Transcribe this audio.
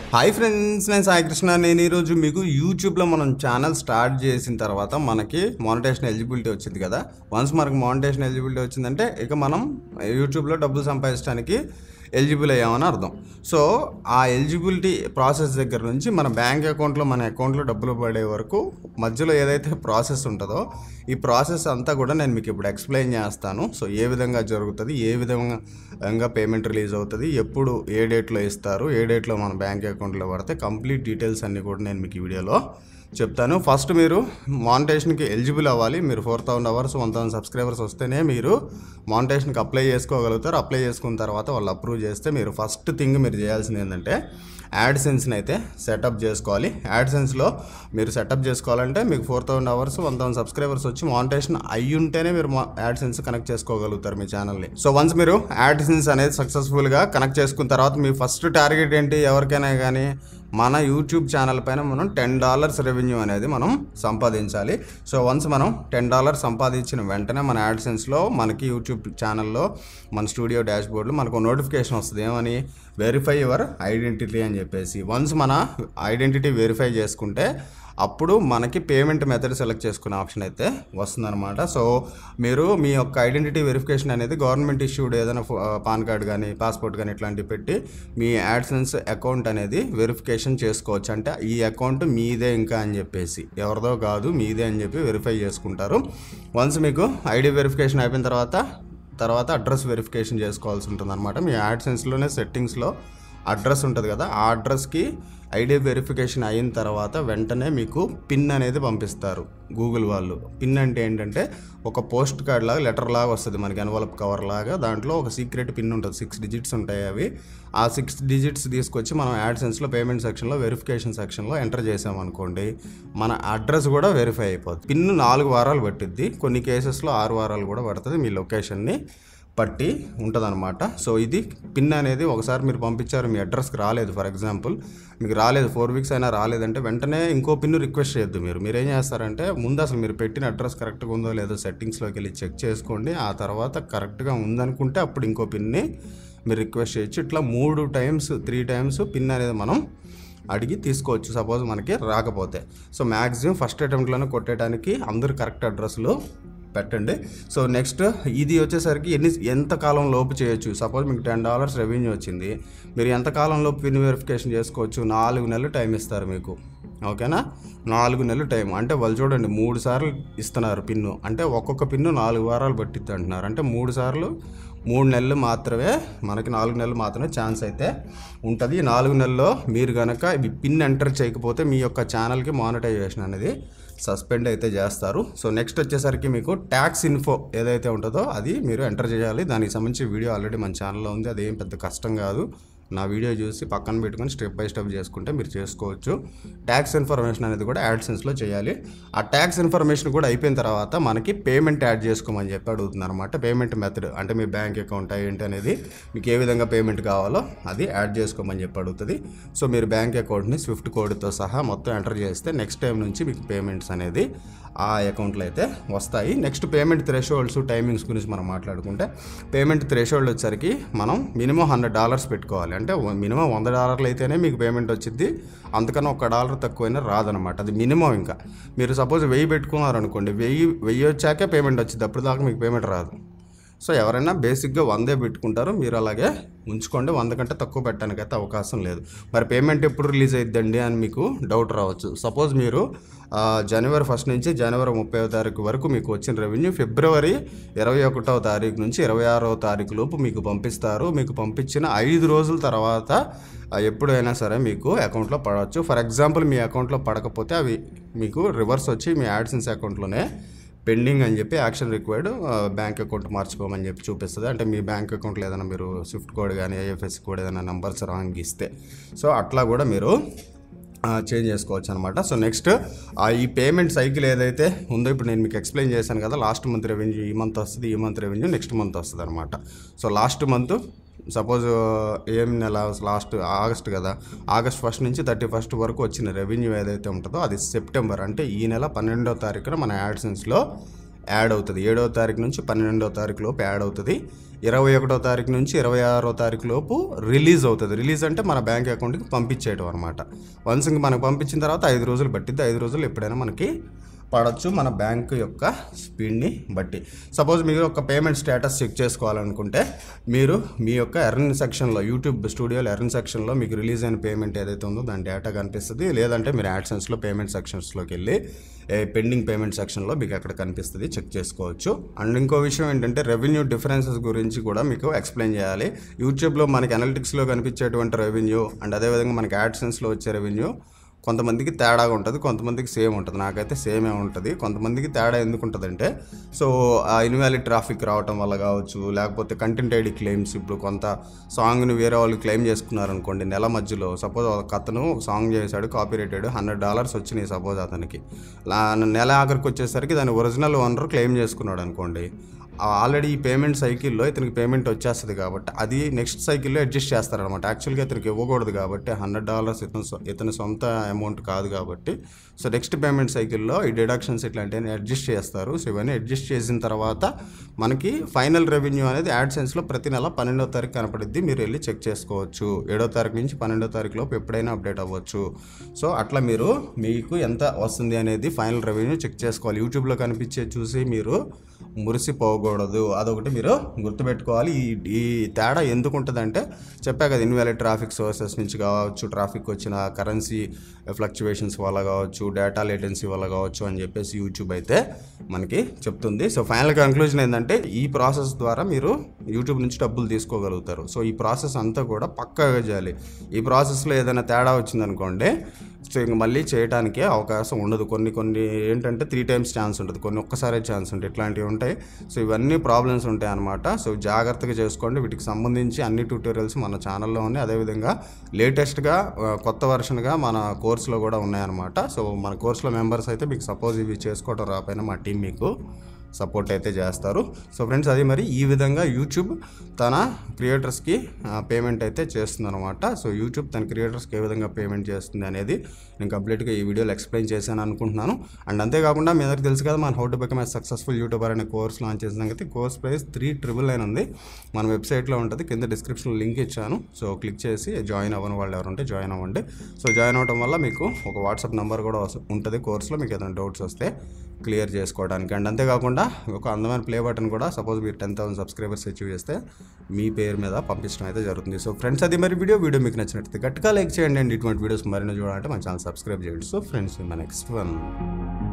hi friends నేను సాయి కృష్ణ నేను ఈరోజు మీకు యూట్యూబ్లో మనం ఛానల్ స్టార్ట్ చేసిన తర్వాత మనకి మానిటేషన్ ఎలిజిబిలిటీ వచ్చింది కదా వన్స్ మనకు మానిటేషన్ ఎలిజిబిలిటీ వచ్చిందంటే ఇక మనం యూట్యూబ్లో డబ్బులు సంపాదించడానికి ఎలిజిబుల్ అయ్యామని అర్థం సో ఆ ఎలిజిబిలిటీ ప్రాసెస్ దగ్గర నుంచి మన బ్యాంక్ అకౌంట్లో మన అకౌంట్లో డబ్బులు పడే వరకు మధ్యలో ఏదైతే ప్రాసెస్ ఉంటుందో ఈ ప్రాసెస్ అంతా కూడా నేను మీకు ఇప్పుడు ఎక్స్ప్లెయిన్ చేస్తాను సో ఏ విధంగా జరుగుతుంది ఏ విధంగా పేమెంట్ రిలీజ్ అవుతుంది ఎప్పుడు ఏ డేట్లో ఇస్తారు ఏ డేట్లో మన బ్యాంక్ అకౌంట్లో పడితే కంప్లీట్ డీటెయిల్స్ అన్నీ కూడా నేను మీకు ఈ వీడియోలో చెప్తాను ఫస్ట్ మీరు మానిటేషన్కి ఎలిజిబుల్ అవ్వాలి మీరు four thousand hours one thousand subscribers వస్తేనే మీరు మానిటేషన్కి అప్లై చేసుకోగలుగుతారు అప్లై చేసుకున్న తర్వాత వాళ్ళు అప్రూవ్ చేస్తే మీరు ఫస్ట్ థింగ్ మీరు చేయాల్సింది ఏంటంటే యాడ్ సెన్స్ని అయితే సెటప్ చేసుకోవాలి యాడ్ సెన్స్లో మీరు సెటప్ చేసుకోవాలంటే మీకు four thousand hours one thousand subscribers వచ్చి మానిటేషన్ అయ్యి ఉంటేనే మీరు యాడ్ సెన్స్ కనెక్ట్ చేసుకోగలుగుతారు మీ ఛానల్ని సో వన్స్ మీరు యాడ్ సెన్స్ అనేది సక్సెస్ఫుల్గా కనెక్ట్ చేసుకున్న తర్వాత మీ ఫస్ట్ టార్గెట్ ఏంటి ఎవరికైనా కానీ మన యూట్యూబ్ ఛానల్ పైన మనం టెన్ డాలర్స్ రెవెన్యూ అనేది మనం సంపాదించాలి సో వన్స్ మనం టెన్ డాలర్స్ సంపాదించిన వెంటనే మన యాడ్సెన్స్లో మనకి యూట్యూబ్ ఛానల్లో మన స్టూడియో డాష్ బోర్డులో మనకు నోటిఫికేషన్ వస్తుంది ఏమని వెరిఫై యువర్ ఐడెంటిటీ అని చెప్పేసి వన్స్ మన ఐడెంటిటీ వెరిఫై చేసుకుంటే అప్పుడు మనకి పేమెంట్ మెథడ్ సెలెక్ట్ చేసుకునే ఆప్షన్ అయితే వస్తుందన్నమాట సో మీరు మీ యొక్క ఐడెంటిటీ వెరిఫికేషన్ అనేది గవర్నమెంట్ ఇష్యూడ్ ఏదైనా ఫో- పాన్ కార్డ్ కానీ పాస్పోర్ట్ కానీ ఇట్లాంటివి పెట్టి మీ యాడ్సెన్స్ అకౌంట్ అనేది వెరిఫికేషన్ చేసుకోవచ్చు అంటే ఈ అకౌంట్ మీదే ఇంకా అని చెప్పేసి ఎవరిదో కాదు మీదే అని చెప్పి వెరిఫై చేసుకుంటారు వన్స్ మీకు ఐడి వెరిఫికేషన్ అయిపోయిన తర్వాత తర్వాత అడ్రస్ వెరిఫికేషన్ చేసుకోవాల్సి ఉంటుంది అనమాట మీ యాడ్సెన్స్లోనే సెట్టింగ్స్లో అడ్రస్ ఉంటుంది కదా ఆ అడ్రస్కి ఐడి వెరిఫికేషన్ అయిన తర్వాత వెంటనే మీకు పిన్ అనేది పంపిస్తారు గూగుల్ వాళ్ళు పిన్ అంటే ఏంటంటే ఒక పోస్ట్ కార్డ్ లాగా లెటర్ లాగా వస్తుంది మనకి ఎన్వలప్ కవర్ లాగా దాంట్లో ఒక సీక్రెట్ పిన్ ఉంటుంది సిక్స్ డిజిట్స్ ఉంటాయి అవి ఆ సిక్స్ డిజిట్స్ తీసుకొచ్చి మనం యాడ్సెన్స్లో పేమెంట్ సెక్షన్లో వెరిఫికేషన్ సెక్షన్లో ఎంటర్ చేసామనుకోండి మన అడ్రస్ కూడా వెరిఫై అయిపోతుంది పిన్ నాలుగు వారాలు పట్టిద్ది కొన్ని కేసెస్లో ఆరు వారాలు కూడా పడుతుంది మీ లొకేషన్ని పట్టి ఉంటుందన్నమాట సో ఇది పిన్ అనేది ఒకసారి మీరు పంపించారు మీ అడ్రస్కి రాలేదు ఫర్ ఎగ్జాంపుల్ మీకు రాలేదు ఫోర్ వీక్స్ అయినా రాలేదంటే వెంటనే ఇంకో పిన్ రిక్వెస్ట్ చేయొద్దు మీరు మీరు ఏం చేస్తారంటే ముందు అసలు మీరు పెట్టిన అడ్రస్ కరెక్ట్గా ఉందో లేదో సెట్టింగ్స్లోకి వెళ్ళి చెక్ చేసుకోండి ఆ తర్వాత కరెక్ట్గా ఉందనుకుంటే అప్పుడు ఇంకో పిన్ని మీరు రిక్వెస్ట్ చేయొచ్చు ఇట్లా మూడు టైమ్స్ త్రీ టైమ్స్ పిన్ అనేది మనం అడిగి తీసుకోవచ్చు సపోజ్ మనకి రాకపోతే సో మ్యాక్సిమం ఫస్ట్ అటెంప్ట్లోనే కొట్టేయడానికి అందరు కరెక్ట్ అడ్రస్లో పెట్టండి సో నెక్స్ట్ ఇది వచ్చేసరికి ఎన్ని ఎంత కాలం లోపు చేయొచ్చు సపోజ్ మీకు టెన్ డాలర్స్ రెవెన్యూ వచ్చింది మీరు ఎంత కాలంలో పిన్ వెరిఫికేషన్ చేసుకోవచ్చు నాలుగు నెలలు టైం ఇస్తారు మీకు ఓకేనా నాలుగు నెలలు టైం అంటే వాళ్ళు చూడండి మూడు సార్లు ఇస్తున్నారు పిన్ను అంటే ఒక్కొక్క పిన్ను నాలుగు వారాలు పట్టిద్ది అంటున్నారు అంటే మూడు సార్లు మూడు నెలలు మాత్రమే మనకి నాలుగు నెలలు మాత్రమే ఛాన్స్ అయితే ఉంటుంది ఈ నాలుగు నెలల్లో మీరు కనుక ఈ పిన్ ఎంటర్ చేయకపోతే మీ యొక్క ఛానల్కి మానిటైజేషన్ అనేది సస్పెండ్ అయితే చేస్తారు సో నెక్స్ట్ వచ్చేసరికి మీకు ట్యాక్స్ ఇన్ఫో ఏదైతే ఉంటుందో అది మీరు ఎంటర్ చేయాలి దానికి సంబంధించి వీడియో ఆల్రెడీ మన ఛానల్లో ఉంది అదేం పెద్ద కష్టం కాదు నా వీడియో చూసి పక్కన పెట్టుకొని స్టెప్ బై స్టెప్ చేసుకుంటే మీరు చేసుకోవచ్చు ట్యాక్స్ ఇన్ఫర్మేషన్ అనేది కూడా యాడ్సెన్స్లో చేయాలి ఆ ట్యాక్స్ ఇన్ఫర్మేషన్ కూడా అయిపోయిన తర్వాత మనకి పేమెంట్ యాడ్ చేసుకోమని చెప్పి అడుగుతుంది అనమాట పేమెంట్ మెథడ్ అంటే మీ బ్యాంక్ అకౌంట్ ఏంటి అనేది మీకు ఏ విధంగా పేమెంట్ కావాలో అది యాడ్ చేసుకోమని చెప్పి అడుగుతుంది సో మీరు బ్యాంక్ అకౌంట్ని స్విఫ్ట్ కోడ్తో సహా మొత్తం ఎంటర్ చేస్తే నెక్స్ట్ టైం నుంచి మీకు పేమెంట్స్ అనేది ఆ అకౌంట్లో అయితే వస్తాయి నెక్స్ట్ పేమెంట్ థ్రెషోల్డ్స్ టైమింగ్స్ గురించి మనం మాట్లాడుకుంటే పేమెంట్ థ్రెషోల్డ్ వచ్చేసరికి మనం మినిమం హండ్రెడ్ డాలర్స్ పెట్టుకోవాలి అంటే మినిమం వంద డాలర్లు అయితేనే మీకు పేమెంట్ వచ్చింది అంతకన్నా ఒక డాలర్ తక్కువైనా రాదనమాట అది మినిమం ఇంకా మీరు సపోజ్ వెయ్యి పెట్టుకున్నారు అనుకోండి వెయ్యి వెయ్యి వచ్చాకే పేమెంట్ వచ్చింది అప్పుడు దాకా మీకు పేమెంట్ రాదు సో ఎవరైనా బేసిక్గా వందే పెట్టుకుంటారు మీరు అలాగే ఉంచుకోండి వంద కంటే తక్కువ పెట్టడానికి అయితే అవకాశం లేదు మరి పేమెంట్ ఎప్పుడు రిలీజ్ అయిద్దండి అని మీకు డౌట్ రావచ్చు సపోజ్ మీరు ఆ, జనవరి ఫస్ట్ నుంచి జనవరి ముప్పై తారీఖు వరకు మీకు వచ్చిన రెవెన్యూ ఫిబ్రవరి ఇరవై ఒకటవ తారీఖు నుంచి ఇరవై ఆరవ తారీఖు లోపు మీకు పంపిస్తారు మీకు పంపించిన ఐదు రోజుల తర్వాత ఆ, ఎప్పుడైనా సరే మీకు అకౌంట్లో పడవచ్చు ఫర్ ఎగ్జాంపుల్ మీ అకౌంట్లో పడకపోతే అవి మీకు రివర్స్ వచ్చి మీ యాడ్సెన్స్ అకౌంట్లోనే పెండింగ్ అని చెప్పి యాక్షన్ రిక్వైర్డ్ బ్యాంక్ అకౌంట్ మార్చుకోమని చెప్పి చూపిస్తుంది అంటే మీ బ్యాంక్ అకౌంట్లో ఏదైనా మీరు స్విఫ్ట్ కోడ్ కానీ ఐఎఫ్ఎస్సి కోడ్ ఏదైనా నంబర్స్ రాంగ్ ఇస్తే సో అట్లా కూడా మీరు చేంజ్ చేసుకోవచ్చు అనమాట సో నెక్స్ట్ ఈ పేమెంట్ సైకిల్ ఏదైతే ఉందో ఇప్పుడు నేను మీకు ఎక్స్ప్లెయిన్ చేశాను కదా లాస్ట్ మంత్ రెవెన్యూ ఈ మంత్ వస్తుంది ఈ మంత్ రెవెన్యూ నెక్స్ట్ మంత్ వస్తుంది అనమాట సో లాస్ట్ మంత్ సపోజ్ ఏం నెల లాస్ట్ ఆగస్ట్ కదా ఆగస్ట్ ఫస్ట్ నుంచి థర్టీ ఫస్ట్ వరకు వచ్చిన రెవెన్యూ ఏదైతే ఉంటుందో అది సెప్టెంబర్ అంటే ఈ నెల పన్నెండవ తారీఖున మన యాడ్సెన్స్లో యాడ్ అవుతుంది ఏడవ తారీఖు నుంచి పన్నెండవ తారీఖు లోపు యాడ్ అవుతుంది ఇరవై ఒకటో తారీఖు నుంచి ఇరవై ఆరో తారీఖు లోపు రిలీజ్ అవుతుంది రిలీజ్ అంటే మన బ్యాంక్ అకౌంట్కి పంపించేయటం అనమాట వన్స్ ఇంక మనకు పంపించిన తర్వాత ఐదు రోజులు పట్టిద్ది ఐదు రోజులు ఎప్పుడైనా మనకి పడవచ్చు మన బ్యాంక్ యొక్క స్పీడ్ని బట్టి సపోజ్ మీరు ఒక పేమెంట్ స్టేటస్ చెక్ చేసుకోవాలనుకుంటే మీరు మీ యొక్క ఎర్న్ సెక్షన్లో యూట్యూబ్ స్టూడియోలో ఎర్న్ సెక్షన్లో మీకు రిలీజ్ అయిన పేమెంట్ ఏదైతే ఉందో దాని డేటా కనిపిస్తుంది లేదంటే మీరు యాడ్సెన్స్లో పేమెంట్ సెక్షన్స్లోకి వెళ్ళి పెండింగ్ పేమెంట్ సెక్షన్లో మీకు అక్కడ కనిపిస్తుంది చెక్ చేసుకోవచ్చు అండ్ ఇంకో విషయం ఏంటంటే రెవెన్యూ డిఫరెన్సెస్ గురించి కూడా మీకు ఎక్స్ప్లెయిన్ చేయాలి యూట్యూబ్లో మనకి అనలిటిక్స్లో కనిపించేటువంటి రెవెన్యూ అండ్ అదేవిధంగా మనకి యాడ్సెన్స్లో వచ్చే రెవెన్యూ కొంతమందికి తేడాగా ఉంటుంది కొంతమందికి సేమ్ ఉంటుంది నాకైతే సేమే ఉంటుంది కొంతమందికి తేడా ఎందుకు ఉంటుందంటే సో ఆ ఇన్వాలిడ్ ట్రాఫిక్ రావటం వల్ల కావచ్చు లేకపోతే కంటెంట్ ఐడి క్లెయిమ్స్ ఇప్పుడు కొంత సాంగ్ని వేరే వాళ్ళు క్లెయిమ్ చేసుకున్నారనుకోండి నెల మధ్యలో సపోజ్ ఒక అతను ఒక సాంగ్ చేశాడు కాపీ రేటెడ్ హండ్రెడ్ డాలర్స్ వచ్చినాయి సపోజ్ అతనికి లా- నెల ఆఖరికి వచ్చేసరికి దాని ఒరిజినల్ ఓనర్ క్లెయిమ్ చేసుకున్నాడు అనుకోండి ఆల్రెడీ ఈ పేమెంట్ సైకిల్లో ఇతనికి పేమెంట్ వచ్చేస్తుంది కాబట్టి అది నెక్స్ట్ సైకిల్లో అడ్జస్ట్ చేస్తారనమాట యాక్చువల్గా ఇతనికి ఇవ్వకూడదు కాబట్టి హండ్రెడ్ డాలర్స్ ఇతను సొ- ఇతని సొంత అమౌంట్ కాదు కాబట్టి సో నెక్స్ట్ పేమెంట్ సైకిల్లో ఈ డిడక్షన్స్ ఇట్లాంటివన్నీ అడ్జస్ట్ చేస్తారు సో ఇవన్నీ అడ్జస్ట్ చేసిన తర్వాత మనకి ఫైనల్ రెవెన్యూ అనేది యాడ్సెన్స్లో ప్రతి నెల పన్నెండో తారీఖు కనపడిద్ది మీరు వెళ్ళి చెక్ చేసుకోవచ్చు ఏడో తారీఖు నుంచి పన్నెండో తారీఖు లోపు ఎప్పుడైనా అప్డేట్ అవ్వచ్చు సో అట్లా మీరు మీకు ఎంత వస్తుంది అనేది ఫైనల్ రెవెన్యూ చెక్ చేసుకోవాలి యూట్యూబ్లో కనిపించే చూసి మీరు మురిసిపోకూడదు అదొకటి మీరు గుర్తుపెట్టుకోవాలి ఈ ఈ తేడా ఎందుకు ఉంటుందంటే చెప్పా కదా ఇన్వాలిడ్ ట్రాఫిక్ సోర్సెస్ నుంచి కావచ్చు ట్రాఫిక్ వచ్చిన కరెన్సీ ఫ్లక్చువేషన్స్ వల్ల కావచ్చు డేటా లేటెన్సీ వల్ల కావచ్చు అని చెప్పేసి యూట్యూబ్ అయితే మనకి చెప్తుంది సో ఫైనల్ కంక్లూజన్ ఏంటంటే ఈ ప్రాసెస్ ద్వారా మీరు యూట్యూబ్ నుంచి డబ్బులు తీసుకోగలుగుతారు సో ఈ ప్రాసెస్ అంతా కూడా పక్కాగా చేయాలి ఈ ప్రాసెస్లో ఏదైనా తేడా వచ్చిందనుకోండి సో ఇంక మళ్ళీ చేయడానికే అవకాశం ఉండదు కొన్ని కొన్ని ఏంటంటే త్రీ టైమ్స్ ఛాన్స్ ఉంటుంది కొన్ని ఒక్కసారే ఛాన్స్ ఉంటాయి ఇట్లాంటివి ఉంటాయి సో ఇవన్నీ ప్రాబ్లమ్స్ ఉంటాయి అనమాట సో జాగ్రత్తగా చేసుకోండి వీటికి సంబంధించి అన్ని ట్యూటోరియల్స్ మన ఛానల్లో ఉన్నాయి అదేవిధంగా లేటెస్ట్గా ఆ, కొత్త వర్షన్గా మన కోర్సులో కూడా ఉన్నాయన్నమాట సో మన కోర్సులో మెంబర్స్ అయితే మీకు సపోజ్ ఇవి చేసుకోవడం రాపోయినా మా టీం మీకు సపోర్ట్ అయితే చేస్తారు సో ఫ్రెండ్స్ అది మరి ఈ విధంగా యూట్యూబ్ తన క్రియేటర్స్కి పేమెంట్ అయితే చేస్తుంది అనమాట సో యూట్యూబ్ తన క్రియేటర్స్కి ఏ విధంగా పేమెంట్ చేస్తుంది అనేది నేను కంప్లీట్గా ఈ వీడియోలో ఎక్స్ప్లెయిన్ చేశాను అనుకుంటున్నాను అండ్ అంతేకాకుండా మీ అందరికి తెలుసు కదా మన how to become a successful YouTuber అనే కోర్స్ లాంచ్ చేసిన సంగతి course price three triple nine ఉంది మన వెబ్సైట్లో ఉంటుంది కింద డిస్క్రిప్షన్లో లింక్ ఇచ్చాను సో క్లిక్ చేసి జాయిన్ అవ్వని వాళ్ళు ఎవరు ఉంటే జాయిన్ అవ్వండి సో జాయిన్ అవ్వడం వల్ల మీకు ఒక వాట్సాప్ నెంబర్ కూడా వస్తు- ఉంటుంది కోర్సులో మీకు ఏదైనా డౌట్స్ వస్తే క్లియర్ చేసుకోవడానికి అండ్ అంతేకాకుండా ఒక అందమైన ప్లే బటన్ కూడా సపోజ్ మీరు టెన్ థౌసండ్ సబ్స్క్రైబర్స్ అచీవ్ చేస్తే మీ పేరు మీద పంపించడం అయితే జరుగుతుంది సో ఫ్రెండ్స్ అది మరి వీడియో వీడియో మీకు నచ్చినట్లయితే గట్టిగా లైక్ చేయండి అండ్ ఇటువంటి వీడియోస్ మరిన్ని చూడాలంటే మన ఛానల్ సబ్స్క్రైబ్ చేయండి సో ఫ్రెండ్స్ మన నెక్స్ట్ వన్